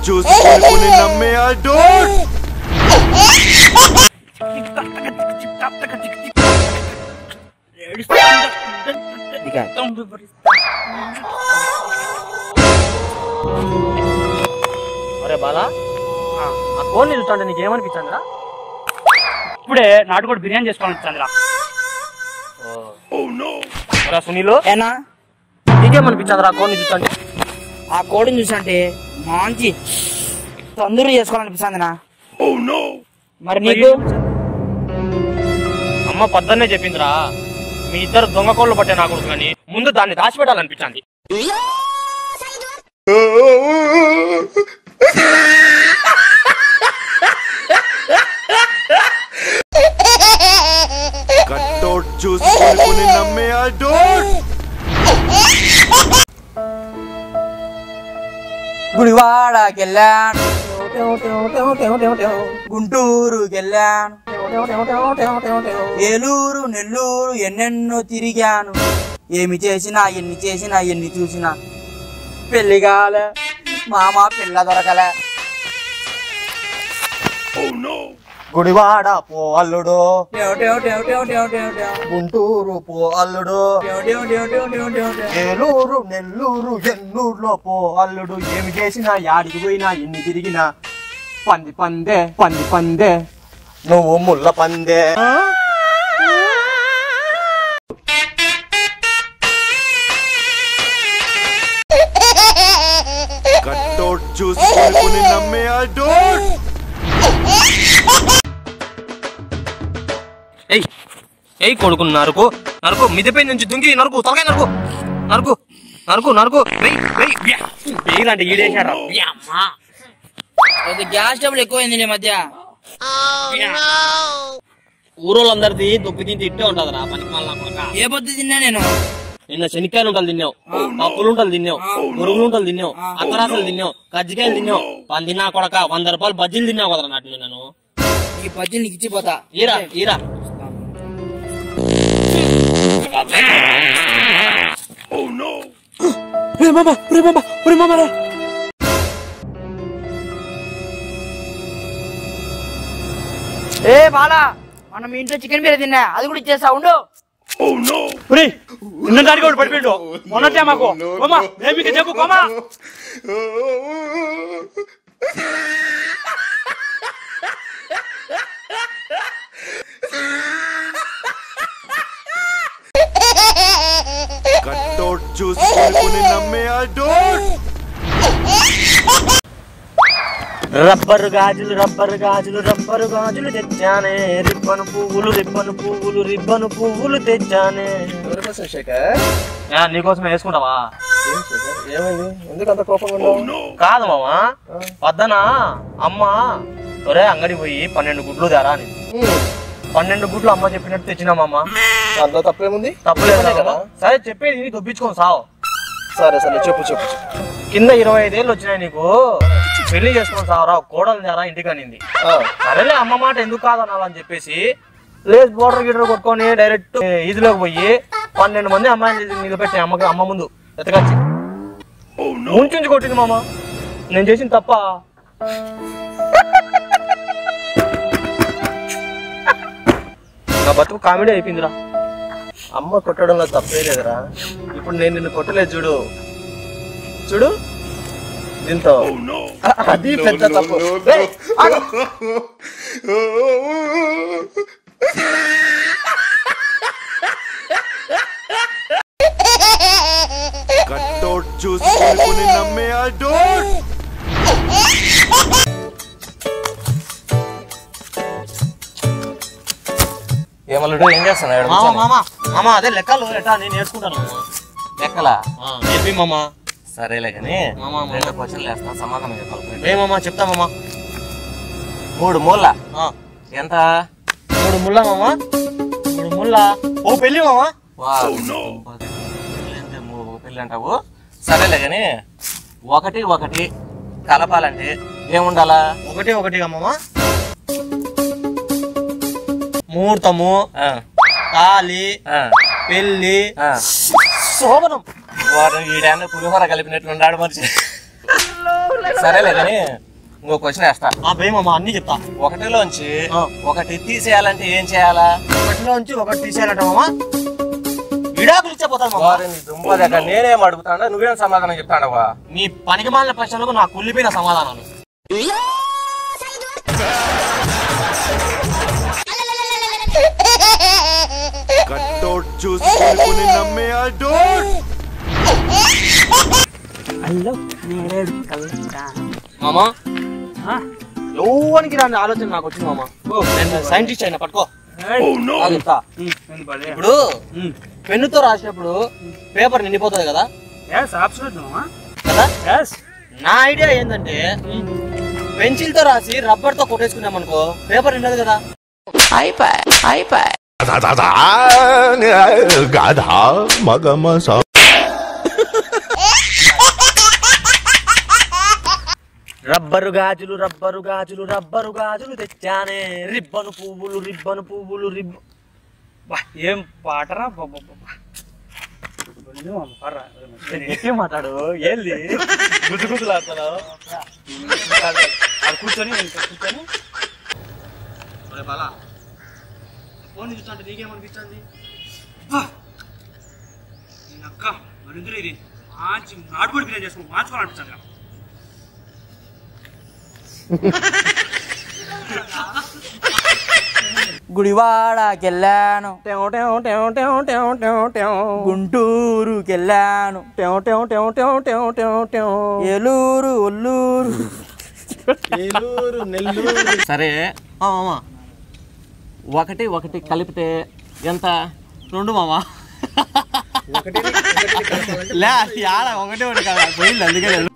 చూసుకొని నమ్మే ఆ డోట్ అరే బాలా ఆ కోడిని చూస్తుంటే నీకేమనిపించండిరా ఇప్పుడే నాటుకోడి బిర్యానీ చేసుకోవాలని చంద్ర ఒరా సునీలు ఏనా నీకేమనిపించండిరా ఆ కోడిని చూస్తుంటే ఆ కోడిని చూసంటే మంచి తొందరగా చేసుకోవాలనిపిస్తుంది నా మరి నీకు అమ్మ పొద్దున్నే చెప్పిందిరా మీ ఇద్దరు దొంగ కోళ్ళు పట్టే నా కొడుకు కానీ ముందు దాన్ని దాచిపెట్టాలనిపించండి కట్టోట్ చూసుకొని నమ్మే ఆ డోట్ గుడివాడకెళ్ళాను గుంటూరుకెళ్ళాను ఏలూరు నెల్లూరు ఎన్నెన్నో తిరిగాను ఏమి చేసినా ఎన్ని చేసినా ఎన్ని చూసినా పెళ్లి కాలే మామ పిల్ల దొరకలే గుడివాడ పో అల్లుడు గుంటూరు పో అల్లుడు ఏలూరు నెల్లూరు ఎన్నూరులో పో అల్లుడు ఏమి చేసినా యాడికి పోయినా ఎన్ని తిరిగినా పంది పందే పంది పందే నువ్వు ముళ్ళ పందే కట్టోట్ చూసుకొని నమ్మే ఆ డోట్ ఏయ్ ఏయ్ కొడుకు నరుకు నరుకు మిదిపై నుంచి దుంకి నరుకు తలకాయ నరుకు నరుకు నరుకు నరుకు వెయ్ వెయ్ వెయ్యిరంటే ఈడేశారా గ్యాస్ డబ్బులు ఎక్కువైంది ఈ మధ్య ఊరోళ్ళందరిది దొప్పి తింటే ఇట్టే ఉంటదిరా పనికి మళ్ళా కొడక ఏ పొద్దు తిన్నా నేను నిన్న శనిక్కాయలు ఉంటలు తిన్నావు పప్పులు ఉంటలు తిన్నావు మురుగులు ఉంటలు తిన్నావు అత్తరాసలు తిన్నావు కజ్జికాయలు తిన్నావు పంది నా కొడక వంద రూపాయలు బజ్జీలు తిన్నావు కదరా నాటి నేను ఈ పద్యం నీకు ఇచ్చిపోతా ఈరా ఈరా ఏ బాలా మనం మీ ఇంట్లో చికెన్ బిర్యానీ తిన్నా అది కూడా ఇచ్చేస్తా ఉండు నిన్న దానికి ఒకటి పడిపోయిండు మొన్నటే మాకు కోమా ఏమికి చెప్పు కోమా కట్టోట్ చూసుకొని నమ్మే ఆ డోట్ రబ్బరు గాజులు రబ్బరు గాజులు రబ్బరు గాజులు తెచ్చానే రిబ్బను పువ్వులు రిబ్బను పువ్వులు రిబ్బను పువ్వులు తెచ్చానే యా, నీకోసం వేసుకుంటావా ఎందుకంత కోపంగా ఉన్నావు కాదు మామా వద్దన అమ్మ ఒరే అంగడి పోయి పన్నెండు గుడ్లు తేరా అని పన్నెండు గుడ్లు అమ్మ చెప్పినట్టు తెచ్చినామమ్మ అందులో తప్పేముంది తప్పులేదు కదా కదా సరే చెప్పేది ఇది దొప్పించుకొని సావు సరే సరే చెప్పు చెప్పు చెప్పు. కింద ఇరవై ఐదేళ్ళు వచ్చినాయి నీకు పెళ్లి చేసుకొని సావరా కోడలు తేరా ఇంటికి అనింది ఆ, సరేలే అమ్మ మాట ఎందుకు కాదనాలని చెప్పేసి లేస్ బోర్డర్ గిటర్ కొట్టుకొని డైరెక్ట్ ఈజీలోకి పోయి పన్నెండు మంది అమ్మాయిని నిలబెట్టిన అమ్మకి అమ్మ ముందు ఎత్తకొచ్చి ముంచుంచి కొట్టింది మామ నేను చేసిన తప్ప నా బతుకు కామెడీ అయిపోయిందిరా అమ్మ కొట్టడంలో తప్పే లేదురా ఇప్పుడు నేను నిన్ను కొట్టలేదు చూడు చూడు దీంతో అది పెద్ద తప్పు రేయ్, ఆగు. కట్టోట్ చూసుకొని నమ్మే ఆ డోట్ ఏమల్లుడు ఏం చేస్తున్నాడు మామ మామ మామ అదే లెక్కలు ఎట్టా నేను నేర్చుకుంటాను మామ. లెక్కలా ఆ, నేర్పి మామ సరేలే కానీ మామ, మామ. రెండు క్వశ్చన్లు వేస్తా సమాధానం చెప్పాలి ఏ మామ చెప్తా మామ మూడు మూల ఆ, ఎంత మూడు ముళ్ళ మామ మూడు ముళ్ళ ఓ పెళ్ళి మామ వా, పెళ్ళంటే మూడు పెళ్ళి అంటావు సరేలే కానీ ఒకటి ఒకటి కలపాలంటే ఏముండాలా ఒకటి ఒకటిగా మామ ముహూర్తము ఆ, తాలి ఆ, పెళ్లి ఆ. శోభనం వాడు ఈడాన్ని పులిహోర కలిపినట్లు ఉన్నాడు మనిషి సరేలే కానీ ఇంకో క్వశ్చన్ వేస్తా ఆ భయం మామ అన్ని చెప్తా ఒకటిలోంచి ఆ. ఒకటి తీసేయాలంటే ఏం చేయాలా ఒకటిలో నుంచి ఒకటి తీసేయాలంట మామ విడాకులు ఇచ్చపోతాను మామ వారిని దుంప దగ్గర నేనేం అడుగుతాడా నువ్వేం సమాధానం చెప్తాడవా నీ పనికి మాలిన ప్రశ్నలకు నాకు కుళ్ళిపోయిన సమాధానాలు కట్టౌట్ చూసుకొని కొని నమ్మే ఆ డోంట్ మామ ఎవరికి రాని ఆలోచన నాకు వచ్చింది మామ నేను సైంటిస్ట్ అయినా పట్టుకో ఆగు చెప్తా. ఇప్పుడు పెన్నుతో రాసినప్పుడు పేపర్ నిండిపోతుంది కదా కదా నా ఐడియా ఏంటంటే పెన్సిల్ తో రాసి రబ్బర్ తో కొట్టేసుకున్నాం అనుకో పేపర్ నిండదు కదా గాధా మగమ రబ్బరు గాజులు రబ్బరు గాజులు రబ్బరు గాజులు తెచ్చానే రిబ్బను పువ్వులు రిబ్బను పువ్వులు రిబ్బ బా, ఏం పాటరా ఏం మాట్లాడు ఏంది గుజు గుజులాడుతున్నావు కూర్చొని ఇంకా కూర్చొని ఫోన్ చూస్తుంటే నీకేమనిపిస్తుంది నేను అక్క మరిందులు ఇది మంచి నాటుబడి బిర్యానీ చేసుకుని మార్చుకోవాలనిపిస్తుంది నాకు. గుడివాడకెళ్ళాను గుంటూరుకెళ్ళాను ఏలూరు ఒల్లూరు ఏలూరు నెల్లూరు సరే ఆ, మామ ఒకటి ఒకటి కలిపితే ఎంత రెండు మామ లే ఆడ ఒకటే ఒకటి కదా పోయింది అందుకే